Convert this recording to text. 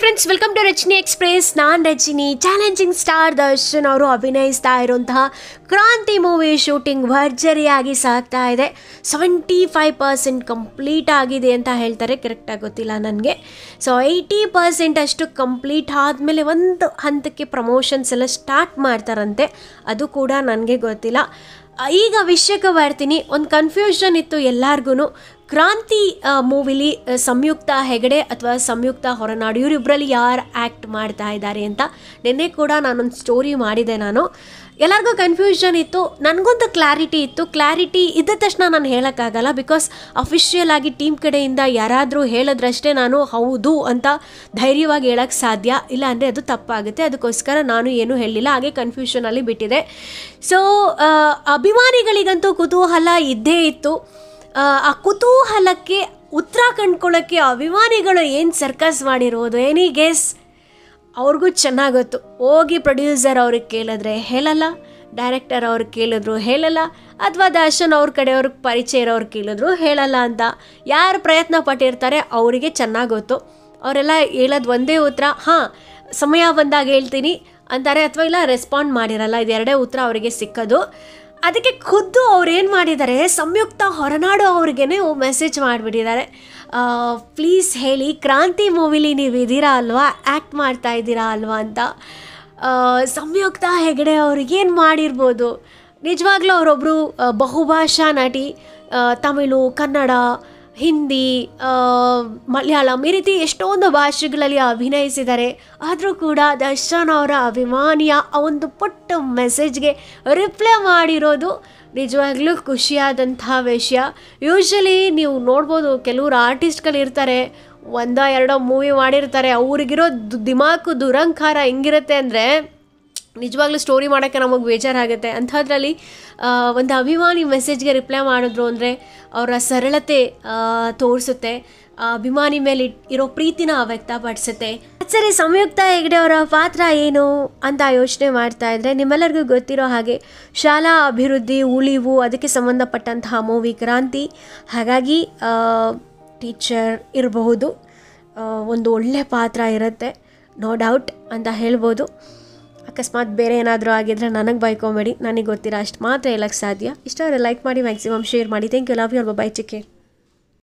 friends welcome to Rachani express ನಾನು Rachini challenging star Darshan ಅವರು ಅಭಿನಯಿಸ್ತಾ ಇರುವಂತಹ ಕ್ರಾಂತಿ ಮೂವಿ ಶೂಟಿಂಗ್ ಭರ್ಜರಿಯಾಗಿ ಸಾಗ್ತಾ ಇದೆ ಸೆವೆಂಟಿ ಫೈವ್ ಪರ್ಸೆಂಟ್ ಕಂಪ್ಲೀಟ್ ಆಗಿದೆ ಅಂತ ಹೇಳ್ತಾರೆ ಕರೆಕ್ಟಾಗಿ ಗೊತ್ತಿಲ್ಲ ನನಗೆ ಸೊ ಏಯ್ಟಿ ಪರ್ಸೆಂಟ್ ಅಷ್ಟು ಕಂಪ್ಲೀಟ್ ಆದಮೇಲೆ ಒಂದು ಹಂತಕ್ಕೆ ಪ್ರಮೋಷನ್ಸ್ ಎಲ್ಲ ಸ್ಟಾರ್ಟ್ ಮಾಡ್ತಾರಂತೆ ಅದು ಕೂಡ ನನಗೆ ಗೊತ್ತಿಲ್ಲ ಆ, ಈಗ ವಿಷಯಕ್ಕೆ ಬರ್ತೀನಿ ಒಂದು ಕನ್ಫ್ಯೂಷನ್ ಇತ್ತು ಎಲ್ಲಾರ್ಗು ಕ್ರಾಂತಿ ಮೂವಿಲಿ ಸಂಯುಕ್ತ ಹೆಗಡೆ ಅಥವಾ ಸಂಯುಕ್ತ ಹೊರನಾಡು ಇವರಿಬ್ಬರಲ್ಲಿ ಯಾರು ಆ್ಯಕ್ಟ್ ಮಾಡ್ತಾ ಇದ್ದಾರೆ ಅಂತ ನಿನ್ನೆ ಕೂಡ ನಾನೊಂದು ಸ್ಟೋರಿ ಮಾಡಿದೆ ನಾನು ಎಲ್ಲರಿಗೂ ಕನ್ಫ್ಯೂಷನ್ ಇತ್ತು ನನಗೊಂದು ಕ್ಲಾರಿಟಿ ಇತ್ತು ಕ್ಲಾರಿಟಿ ಇದ್ದ ತಕ್ಷಣ ನಾನು ಹೇಳೋಕ್ಕಾಗಲ್ಲ ಬಿಕಾಸ್ ಅಫಿಷಿಯಲ್ ಆಗಿ ಟೀಮ್ ಕಡೆಯಿಂದ ಯಾರಾದರೂ ಹೇಳಿದ್ರಷ್ಟೇ ನಾನು ಹೌದು ಅಂತ ಧೈರ್ಯವಾಗಿ ಹೇಳೋಕ್ಕೆ ಸಾಧ್ಯ ಇಲ್ಲ ಅಂದರೆ ಅದು ತಪ್ಪಾಗುತ್ತೆ ಅದಕ್ಕೋಸ್ಕರ ನಾನು ಏನೂ ಹೇಳಿಲ್ಲ ಹಾಗೆ ಕನ್ಫ್ಯೂಷನಲ್ಲಿ ಬಿಟ್ಟಿದೆ ಸೊ ಅಭಿಮಾನಿಗಳಿಗಂತೂ ಕುತೂಹಲ ಇದ್ದೇ ಇತ್ತು ಆ, ಆ ಕುತೂಹಲಕ್ಕೆ ಉತ್ತರ ಕಂಡ್ಕೊಳ್ಳೋಕ್ಕೆ ಅಭಿಮಾನಿಗಳು ಏನು ಸರ್ಕಸ್ ಮಾಡಿರ್ಬೋದು ಎನಿ ಗೆಸ್ ಅವ್ರಿಗೂ ಚೆನ್ನಾಗಿ ಗೊತ್ತು ಹೋಗಿ ಪ್ರೊಡ್ಯೂಸರ್ ಅವ್ರಿಗೆ ಕೇಳಿದ್ರೆ ಹೇಳಲ್ಲ ಡೈರೆಕ್ಟರ್ ಅವ್ರಿಗೆ ಕೇಳಿದ್ರು ಹೇಳಲ್ಲ ಅಥವಾ ದರ್ಶನ್ ಅವ್ರ ಕಡೆಯವ್ರಿಗೆ ಪರಿಚಯ ಇರೋರು ಕೇಳಿದ್ರು ಹೇಳಲ್ಲ ಅಂತ ಯಾರು ಪ್ರಯತ್ನ ಪಟ್ಟಿರ್ತಾರೆ ಅವರಿಗೆ ಚೆನ್ನಾಗಿ ಗೊತ್ತು ಅವರೆಲ್ಲ ಹೇಳೋದು ಒಂದೇ ಉತ್ತರ ಹಾಂ ಸಮಯ ಬಂದಾಗ ಹೇಳ್ತೀನಿ ಅಂತಾರೆ ಅಥವಾ ಇಲ್ಲ ರೆಸ್ಪಾಂಡ್ ಮಾಡಿರಲ್ಲ ಇದೆರಡೇ ಉತ್ತರ ಅವರಿಗೆ ಸಿಕ್ಕೋದು ಅದಕ್ಕೆ ಖುದ್ದು ಅವ್ರು ಏನು ಮಾಡಿದ್ದಾರೆ ಸಂಯುಕ್ತ ಹೊರನಾಡು ಅವ್ರಿಗೇನೆ ಮೆಸೇಜ್ ಮಾಡಿಬಿಟ್ಟಿದ್ದಾರೆ ಪ್ಲೀಸ್ ಹೇಳಿ ಕ್ರಾಂತಿ ಮೂವಿಲಿ ನೀವು ಇದ್ದೀರಾ ಅಲ್ವಾ ಆ್ಯಕ್ಟ್ ಮಾಡ್ತಾ ಇದ್ದೀರಾ ಅಲ್ವಾ ಅಂತ ಆ, ಸಂಯುಕ್ತ ಹೆಗಡೆ ಅವ್ರಿಗೇನು ಮಾಡಿರ್ಬೋದು ನಿಜವಾಗ್ಲೂ ಅವರೊಬ್ಬರು ಬಹುಭಾಷಾ ನಟಿ ಆ, ತಮಿಳು ಕನ್ನಡ ಹಿಂದಿ ಆ, ಮಲಯಾಳಂ ಈ ರೀತಿ ಎಷ್ಟೊಂದು ಭಾಷೆಗಳಲ್ಲಿ ಅಭಿನಯಿಸಿದ್ದಾರೆ ಆದರೂ ಕೂಡ ದರ್ಶನ್ ಅವರ ಅಭಿಮಾನಿಯ ಆ ಒಂದು ಪುಟ್ಟ ಮೆಸೇಜ್ಗೆ ರಿಪ್ಲೈ ಮಾಡಿರೋದು ನಿಜವಾಗ್ಲೂ ಖುಷಿಯಾದಂತಹ ವಿಷಯ ಯೂಶಲಿ ನೀವು ನೋಡ್ಬೋದು ಕೆಲವರು ಆರ್ಟಿಸ್ಟ್ಗಳು ಇರ್ತಾರೆ ಒಂದೋ ಎರಡೋ ಮೂವಿ ಮಾಡಿರ್ತಾರೆ ಅವ್ರಿಗಿರೋ ದು- ದಿಮಾಕು ದುರಂಕಾರ ಹೆಂಗಿರುತ್ತೆ ಅಂದರೆ ನಿಜವಾಗ್ಲೂ ಸ್ಟೋರಿ ಮಾಡೋಕ್ಕೆ ನಮಗೆ ಬೇಜಾರಾಗುತ್ತೆ ಅಂಥದ್ರಲ್ಲಿ ಆ, ಒಂದು ಅಭಿಮಾನಿ ಮೆಸೇಜ್ಗೆ ರಿಪ್ಲೈ ಮಾಡಿದ್ರು ಅಂದರೆ ಅವರ ಸರಳತೆ ತೋರಿಸುತ್ತೆ ಆ ಅಭಿಮಾನಿ ಮೇಲೆ ಇಟ್- ಇರೋ ಪ್ರೀತಿನ ವ್ಯಕ್ತಪಡಿಸುತ್ತೆ ಸರಿ ಸಂಯುಕ್ತ ಹೆಗ್ಡೆ ಅವರ ಪಾತ್ರ ಏನು ಅಂತ ಯೋಚನೆ ಮಾಡ್ತಾ ಇದ್ರೆ ನಿಮ್ಮೆಲ್ಲರಿಗೂ ಗೊತ್ತಿರೋ ಹಾಗೆ ಶಾಲಾ ಅಭಿವೃದ್ಧಿ ಉಳಿವು ಅದಕ್ಕೆ ಸಂಬಂಧಪಟ್ಟಂತಹ ಮೂವಿ ಕ್ರಾಂತಿ ಹಾಗಾಗಿ ಟೀಚರ್ ಇರಬಹುದು ಆ, ಒಂದು ಒಳ್ಳೆ ಪಾತ್ರ ಇರುತ್ತೆ ನೋ ಡೌಟ್ ಅಂತ ಹೇಳ್ಬೋದು ಅಕಸ್ಮಾತ್ ಬೇರೆ ಏನಾದರೂ ಆಗಿದ್ರೆ ನನಗೆ ಬೈಕೊಂಬೇಡಿ ನನಗೆ ಗೊತ್ತಿರೋ ಅಷ್ಟು ಮಾತ್ರ ಹೇಳಕ್ಕೆ ಸಾಧ್ಯ ಇಷ್ಟ ಲೈಕ್ ಮಾಡಿ ಮ್ಯಾಕ್ಸಿಮಮ್ ಶೇರ್ ಮಾಡಿ thank you love you bye ಚಿಕ್ಕೆ